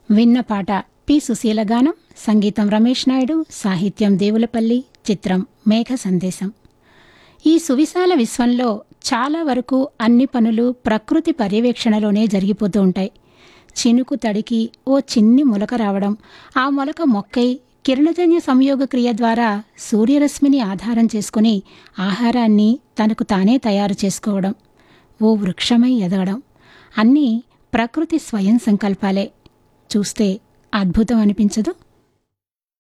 విన్న పాట పి సుశీల గానం సంగీతం రమేష్ నాయుడు సాహిత్యం దేవులపల్లి చిత్రం మేఘ సందేశం ఈ సువిశాల విశ్వంలో చాలా వరకు అన్ని పనులు ప్రకృతి పర్యవేక్షణలోనే జరిగిపోతూ ఉంటాయి చినుకు తడికి ఓ చిన్ని మొలక రావడం ఆ మొలక మొక్కై కిరణజన్య సంయోగ క్రియ ద్వారా సూర్యరశ్మిని ఆధారం చేసుకుని ఆహారాన్ని తనకు తానే తయారు చేసుకోవడం ఓ వృక్షమై ఎదగడం అన్నీ ప్రకృతి స్వయం సంకల్పాలే చూస్తే అద్భుతం అనిపించదు